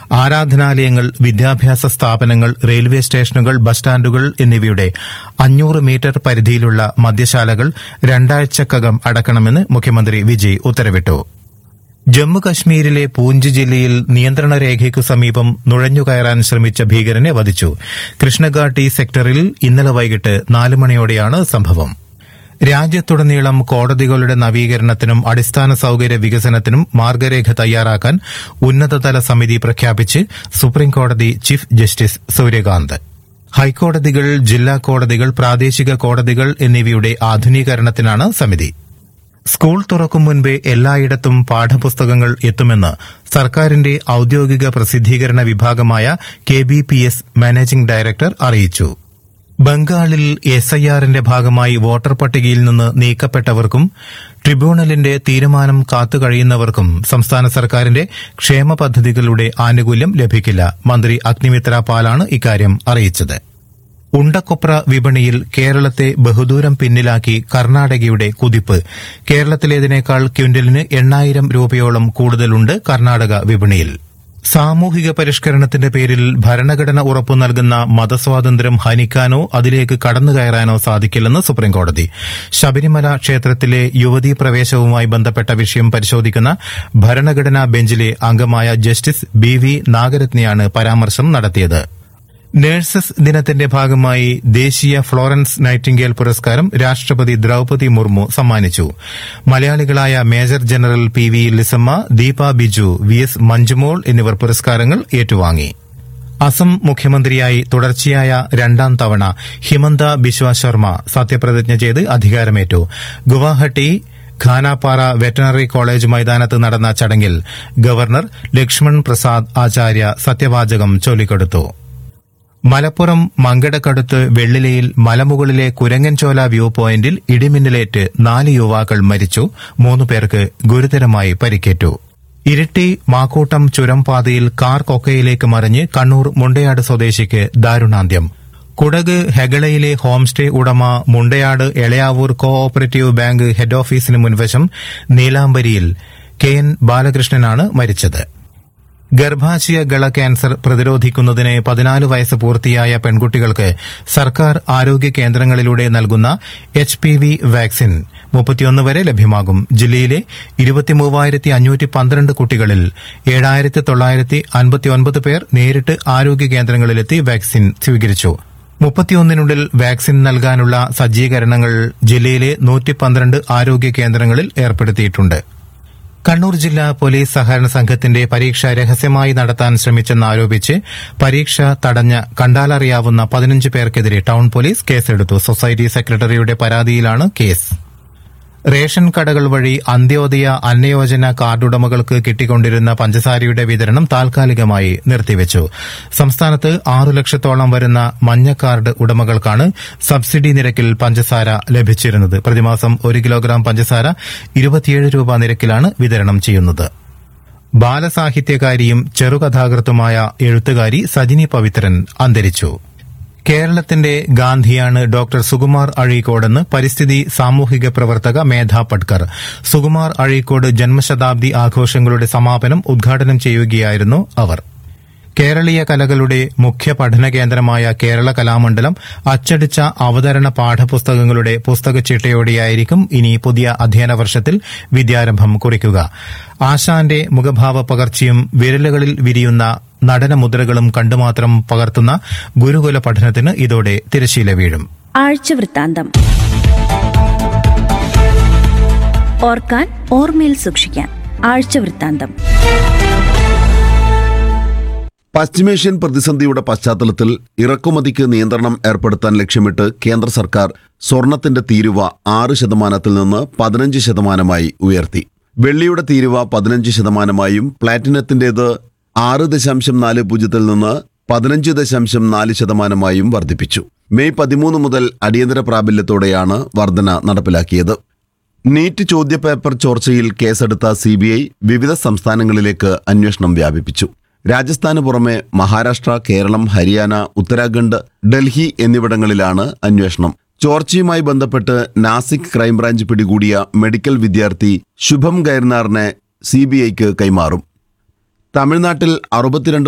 ആരാധനാലയങ്ങൾ വിദ്യാഭ്യാസ സ്ഥാപനങ്ങൾ റെയിൽവേ സ്റ്റേഷനുകൾ ബസ് സ്റ്റാൻഡുകൾ എന്നിവയുടെ അഞ്ഞൂറ് മീറ്റർ പരിധിയിലുള്ള മദ്യശാലകൾ രണ്ടാഴ്ചക്കകം അടക്കണമെന്ന് മുഖ്യമന്ത്രി വിജയ് ഉത്തരവിട്ടു ജമ്മുകശ്മീരിലെ പൂഞ്ച് ജില്ലയിൽ നിയന്ത്രണ രേഖയ്ക്കു സമീപം നുഴഞ്ഞുകയറാൻ ശ്രമിച്ച ഭീകരനെ വധിച്ചു കൃഷ്ണഘാട്ടി സെക്ടറിൽ ഇന്നലെ വൈകിട്ട് നാല് മണിയോടെയാണ് സംഭവം രാജ്യത്തുടനീളം കോടതികളുടെ നവീകരണത്തിനും അടിസ്ഥാന സൌകര്യ വികസനത്തിനും മാർഗരേഖ തയ്യാറാക്കാൻ ഉന്നതതല സമിതി പ്രഖ്യാപിച്ച് സുപ്രീംകോടതി ചീഫ് ജസ്റ്റിസ് സൂര്യകാന്ത് ഹൈക്കോടതികൾ ജില്ലാ കോടതികൾ പ്രാദേശിക കോടതികൾ എന്നിവയുടെ ആധുനീകരണത്തിനാണ് സമിതി സ്കൂൾ തുറക്കും മുൻപേ എല്ലായിടത്തും പാഠപുസ്തകങ്ങൾ എത്തുമെന്ന് സർക്കാരിന്റെ ഔദ്യോഗിക പ്രസിദ്ധീകരണ വിഭാഗമായ K B P S managing director അറിയിച്ചു ബംഗാളിൽ എസ് ഐ ആറിന്റെ ഭാഗമായി വോട്ടർ പട്ടികയിൽ നിന്ന് നീക്കപ്പെട്ടവർക്കും ട്രിബ്യൂണലിന്റെ തീരുമാനം കാത്തുകഴിയുന്നവർക്കും സംസ്ഥാന സർക്കാരിന്റെ ക്ഷേമ പദ്ധതികളുടെ ആനുകൂല്യം ലഭിക്കില്ല മന്ത്രി അഗ്നിമിത്ര പാലാണ് ഇക്കാര്യം അറിയിച്ചത് ഉണ്ടക്കൊപ്ര വിപണിയിൽ കേരളത്തെ ബഹുദൂരം പിന്നിലാക്കി കർണാടകയുടെ കുതിപ്പ് കേരളത്തിലേതിനേക്കാൾ ക്വിന്റലിന് എണ്ണായിരം രൂപയോളം കൂടുതലുണ്ട് കർണാടക വിപണിയിൽ സാമൂഹിക പരിഷ്കരണത്തിന്റെ പേരിൽ ഭരണഘടന ഉറപ്പു നൽകുന്ന മതസ്വാതന്ത്ര്യം ഹനിക്കാനോ അതിലേക്ക് കടന്നുകയറാനോ സാധിക്കില്ലെന്ന് സുപ്രീംകോടതി ശബരിമല ക്ഷേത്രത്തിലെ യുവതീ പ്രവേശവുമായി ബന്ധപ്പെട്ട വിഷയം പരിശോധിക്കുന്ന ഭരണഘടനാ ബെഞ്ചിലെ അംഗമായ ജസ്റ്റിസ് ബി വി നാഗരത്നയാണ് പരാമർശം നടത്തിയത് നഴ്സസ് ദിനത്തിന്റെ ഭാഗമായി ദേശീയ ഫ്ലോറൻസ് നൈറ്റിംഗേൽ പുരസ്കാരം രാഷ്ട്രപതി ദ്രൌപതി മുർമു സമ്മാനിച്ചു മലയാളികളായ major general P V Lissamma Deepa Biju V S Manjumol എന്നിവർ പുരസ്കാരങ്ങൾ ഏറ്റുവാങ്ങി അസം മുഖ്യമന്ത്രിയായി തുടർച്ചയായ രണ്ടാം തവണ ഹിമന്ത ബിശ്വ ശർമ്മ സത്യപ്രതിജ്ഞ ചെയ്ത് അധികാരമേറ്റു ഗുവാഹട്ടി ഖാനാപ്പാറ വെറ്ററിനറി കോളേജ് മൈതാനത്ത് നടന്ന ചടങ്ങിൽ ഗവർണർ ലക്ഷ്മൺ പ്രസാദ് ആചാര്യ സത്യവാചകം ചൊല്ലിക്കൊടുത്തു മലപ്പുറം മങ്കടക്കടുത്ത് വെള്ളിലയിൽ മലമുകളിലെ കുരങ്ങൻചോല വ്യൂ പോയിന്റിൽ ഇടിമിന്നലേറ്റ് നാല് യുവാക്കൾ മരിച്ചു മൂന്ന് പേർക്ക് ഗുരുതരമായി പരിക്കേറ്റു ഇരിട്ടി മാക്കൂട്ടം ചുരം പാതയിൽ കാർ കൊക്കയിലേക്ക് മറിഞ്ഞ് കണ്ണൂർ മുണ്ടയാട് സ്വദേശിക്ക് ദാരുണാന്ത്യം കുടക് ഹെഗളയിലെ ഹോം സ്റ്റേ ഉടമ Mundayad Elayavoor cooperative bank head ഓഫീസിന് മുൻവശം നീലാംബരിയിൽ കെ എൻ ബാലകൃഷ്ണനാണ് മരിച്ചത് ഗർഭാശയ ഗള ക്യാൻസർ പ്രതിരോധിക്കുന്നതിന് പതിനാല് വയസ്സ് പൂർത്തിയായ പെൺകുട്ടികൾക്ക് സർക്കാർ ആരോഗ്യ കേന്ദ്രങ്ങളിലൂടെ നൽകുന്ന എച്ച് പി വി വാക്സിൻ മുപ്പത്തിയൊന്ന് വരെ ലഭ്യമാകും ജില്ലയിലെ ഇരുപത്തിമൂവായിരത്തി അഞ്ഞൂറ്റി പന്ത്രണ്ട് കുട്ടികളിൽ ഏഴായിരത്തി തൊള്ളായിരത്തി അൻപത്തിയൊൻപത് പേർ നേരിട്ട് ആരോഗ്യ കേന്ദ്രങ്ങളിലെത്തി വാക്സിൻ സ്വീകരിച്ചു മുപ്പത്തിയൊന്നിനുള്ളിൽ വാക്സിൻ നൽകാനുള്ള സജ്ജീകരണങ്ങൾ ജില്ലയിലെ നൂറ്റി പന്ത്രണ്ട് ആരോഗ്യ കേന്ദ്രങ്ങളിൽ ഏർപ്പെടുത്തിയിട്ടുണ്ട് കണ്ണൂർ ജില്ലാ പോലീസ് സഹകരണ സംഘത്തിന്റെ പരീക്ഷ രഹസ്യമായി നടത്താൻ ശ്രമിച്ചെന്നാരോപിച്ച് പരീക്ഷ തടഞ്ഞ കണ്ടാലറിയാവുന്ന പതിനഞ്ച് പേർക്കെതിരെ ടൌൺ പോലീസ് കേസെടുത്തു സൊസൈറ്റി സെക്രട്ടറിയുടെ പരാതിയിലാണ് കേസ് റേഷൻ കടകൾ വഴി അന്ത്യോദയ അന്നയോജന കാർഡുടമകൾക്ക് കിട്ടിക്കൊണ്ടിരുന്ന പഞ്ചസാരയുടെ വിതരണം താൽക്കാലികമായി നിർത്തിവച്ചു സംസ്ഥാനത്ത് ആറു ലക്ഷത്തോളം വരുന്ന മഞ്ഞ കാർഡ് ഉടമകൾക്കാണ് സബ്സിഡി നിരക്കിൽ പഞ്ചസാര ലഭിച്ചിരുന്നത് പ്രതിമാസം ഒരു കിലോഗ്രാം പഞ്ചസാര ഇരുപത്തിയേഴ് രൂപ നിരക്കിലാണ് വിതരണം ചെയ്യുന്നത് ബാലസാഹിത്യകാരിയും ചെറുകഥാകൃത്തുമായ എഴുത്തുകാരി സജിനി പവിത്രൻ അന്തരിച്ചു കേരളത്തിന്റെ ഗാന്ധിയാണ് ഡോക്ടർ സുകുമാർ അഴീക്കോടെന്ന് പരിസ്ഥിതി സാമൂഹിക പ്രവർത്തക മേധ പട്കർ സുകുമാർ അഴീക്കോട് ജന്മശതാബ്ദി ആഘോഷങ്ങളുടെ സമാപനം ഉദ്ഘാടനം ചെയ്യുകയായിരുന്നു അവർ കേരളീയ കലകളുടെ മുഖ്യ പഠന കേന്ദ്രമായ കേരള കലാമണ്ഡലം അച്ചടിച്ച അവതരണ പാഠപുസ്തകങ്ങളുടെ പുസ്തകച്ചിട്ടയോടെയായിരിക്കും ഇനി പുതിയ അധ്യയന വർഷത്തിൽ വിദ്യാരംഭം കുറിക്കുക ആശാന്റെ മുഖഭാവ പകർച്ചയും വിരലുകളിൽ വിരിയുന്ന നടന മുദ്രകളും കണ്ടുമാത്രം പകർത്തുന്ന ഗുരുകുല പഠനത്തിന് ഇതോടെ തിരശീല വീഴും ആഴ്ചവൃത്താന്തം ഓർക്കാൻ ഓർമ്മയിൽ സൂക്ഷിക്കാൻ ആഴ്ചവൃത്താന്തം പശ്ചിമേഷ്യൻ പ്രതിസന്ധിയുടെ പശ്ചാത്തലത്തിൽ ഇറക്കുമതിക്ക് നിയന്ത്രണം ഏർപ്പെടുത്താൻ ലക്ഷ്യമിട്ട് കേന്ദ്ര സർക്കാർ സ്വർണത്തിന്റെ തീരുവ ആറ് ശതമാനത്തിൽ നിന്ന് പതിനഞ്ച് ശതമാനമായി ഉയർത്തി വെള്ളിയുടെ തീരുവ പതിനഞ്ച് ശതമാനമായും പ്ലാറ്റിനത്തിന്റേത് ആറ് ദശാംശം നാല് പൂജ്യത്തിൽ നിന്ന് പതിനഞ്ച് ദശാംശം നാല് ശതമാനമായും വർദ്ധിപ്പിച്ചു മെയ് പതിമൂന്ന് മുതൽ അടിയന്തര പ്രാബല്യത്തോടെയാണ് വർധന നടപ്പിലാക്കിയത് നീറ്റ് ചോദ്യപേപ്പർ ചോർച്ചയിൽ കേസെടുത്ത സി ബി ഐ വിവിധ സംസ്ഥാനങ്ങളിലേക്ക് അന്വേഷണം വ്യാപിപ്പിച്ചു രാജസ്ഥാന് പുറമെ മഹാരാഷ്ട്ര കേരളം ഹരിയാന ഉത്തരാഖണ്ഡ് ഡൽഹി എന്നിവിടങ്ങളിലാണ് അന്വേഷണം ചോർച്ചയുമായി ബന്ധപ്പെട്ട് നാസിക് ക്രൈംബ്രാഞ്ച് പിടികൂടിയ മെഡിക്കൽ വിദ്യാർത്ഥി ശുഭം ഗൈർനാറിനെ സി ബി ഐക്ക് കൈമാറും തമിഴ്നാട്ടിൽ അറുപത്തിരണ്ട്